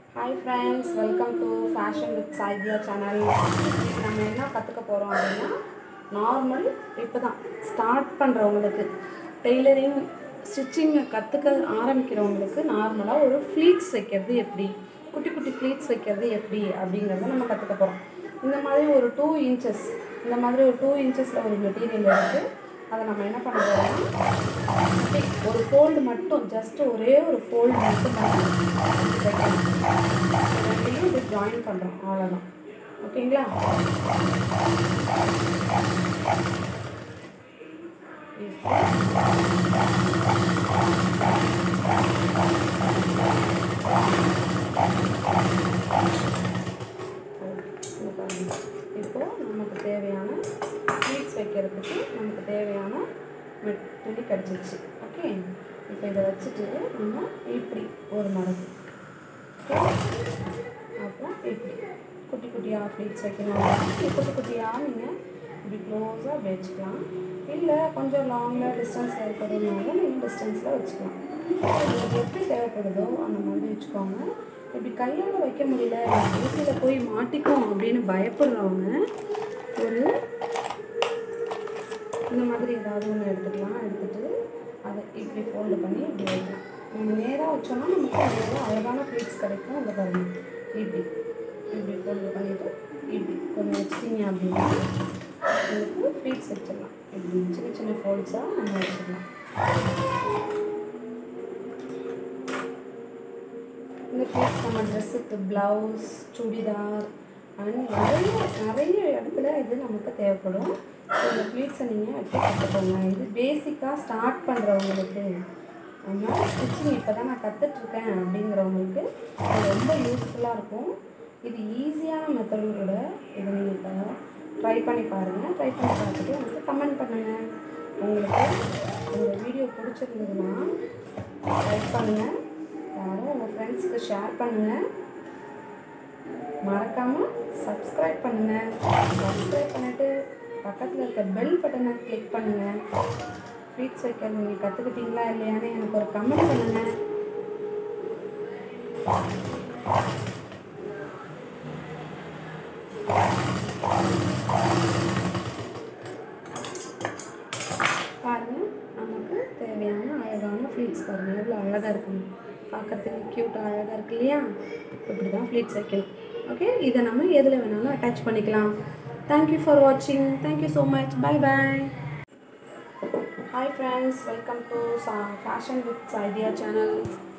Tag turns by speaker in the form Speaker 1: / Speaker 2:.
Speaker 1: Hi friends welcome to fashion with சாய்தியா channel இன்னைக்கு நம்ம என்ன கற்றுக்க போகிறோம் அப்படின்னா நார்மல் இப்போ தான் ஸ்டார்ட் பண்ணுறவங்களுக்கு டெய்லரிங் ஸ்டிச்சிங்கை கற்றுக்க ஆரம்பிக்கிறவங்களுக்கு நார்மலாக ஒரு ஃப்ளீட்ஸ் வைக்கிறது எப்படி குட்டி குட்டி ஃப்ளீட்ஸ் வைக்கிறது எப்படி அப்படிங்கிறத நம்ம கற்றுக்க போகிறோம் இந்த மாதிரி ஒரு டூ இன்ச்சஸ் இந்த மாதிரி ஒரு டூ இன்ச்சஸில் ஒரு மெட்டீரியல் இருக்குது அதை நம்ம என்ன பண்ண போகிறோம்னா ஒரு ஃபோல்டு மட்டும் ஜஸ்ட் ஒரே ஒரு ஃபோல்டு மட்டும் பண்ணி வைக்கணும் ரெண்டையும் இது ஜாயின் பண்ணுறோம் அவ்வளோதான் ஓகேங்களா இங்க பாருங்க. இப்போ நமக்கு தேவையான ஸ்வீட்ஸ் வைக்கிறதுக்கு நமக்கு தேவையான மெட் துணி கிடச்சிருச்சு ஓகே இப்போ இதை வச்சுட்டு நம்ம இப்படி ஒரு மடங்கு ஓகே அப்புறம் இப்படி குட்டி குட்டியாக ஃப்ளீட்ஸ் வைக்கணும் அப்படின்னா குட்டி குட்டியாக நீங்கள் இப்படி க்ளோஸாக அப்படி வச்சுக்கலாம் இல்லை கொஞ்சம் லாங்கில் டிஸ்டன்ஸில் இருக்கிறதுனால நீங்கள் டிஸ்டன்ஸில் வச்சுக்கலாம் உங்களுக்கு எப்படி தேவைப்படுதோ அந்த மாதிரி வச்சுக்கோங்க இப்படி கையால் வைக்க முடியல ஊசியில் போய் மாட்டிக்கும் அப்படின்னு பயப்படுறவங்க ஒரு இந்த மாதிரி ஏதாவது ஒன்று எடுத்துக்கலாம் எடுத்துட்டு அதை இப்படி ஃபோல்டு பண்ணி இப்படி வைக்கலாம் நம்ம நேராக வச்சோம்னா நமக்கு நிறைய அழகான ஃப்ளீட்ஸ் கிடைக்கும் அந்த பாருங்க இப்படி இப்படி ஃபோல்டு பண்ணிவிட்டு இப்படி கொஞ்சம் வச்சிட்டிங்க அப்படின்னா உங்களுக்கு ஃப்ளீட்ஸ் வச்சிடலாம் இப்படி சின்ன சின்ன ஃபோல்ட்ஸாக நம்ம வச்சிடலாம் இந்த ஃப்ளீட்ஸ் நம்ம ட்ரெஸ்ஸுக்கு ப்ளவுஸ் சுடிதார் அண்ட் நிறைய நிறைய இடத்துல இது நமக்கு தேவைப்படும் ஸோ இந்த ஃப்ளீட்ஸை நீங்கள் எடுத்து கற்றுக்கோங்க இது பேசிக்காக ஸ்டார்ட் பண்ணுறவங்களுக்கு நம்ம ஸ்டிச்சிங் இப்போ தான் நான் கற்றுட்ருக்கேன் அப்படிங்கிறவங்களுக்கு இது ரொம்ப யூஸ்ஃபுல்லாக இருக்கும் இது ஈஸியான மெத்தடும் கூட இதை நீங்கள் இப்போ ட்ரை பண்ணி பாருங்கள் ட்ரை பண்ணி பார்த்துட்டு எனக்கு கமெண்ட் பண்ணுங்கள் உங்களுக்கு இந்த வீடியோ பிடிச்சிருந்ததுன்னா லைக் பண்ணுங்கள் யாரும் உங்கள் ஃப்ரெண்ட்ஸ்க்கு ஷேர் பண்ணுங்கள் மறக்காமல் சப்ஸ்கிரைப் பண்ணுங்கள் சப்ஸ்கிரைப் பண்ணிவிட்டு பக்கத்தில் இருக்க பெல் பட்டனை கிளிக் பண்ணுங்கள் ஃபீட்ஸ் வைக்கிறது நீங்கள் கற்றுக்கிட்டீங்களா இல்லையான்னு எனக்கு ஒரு கமெண்ட் பண்ணுங்கள் பாருங்கள் நமக்கு தேவையான அழகான ஃப்ளீட்ஸ் பாருங்கள் எவ்வளோ அழகாக இருக்குங்க பார்க்கறதுக்கு க்யூட்டாக அழகாக இருக்கு இல்லையா இப்படி தான் ஃப்ளீட்ஸ் வைக்கணும் ஓகே இதை நம்ம எதில் வேணாலும் அட்டாச் பண்ணிக்கலாம் தேங்க்யூ ஃபார் வாட்சிங் thank you so much bye bye hi friends welcome to fashion with idea channel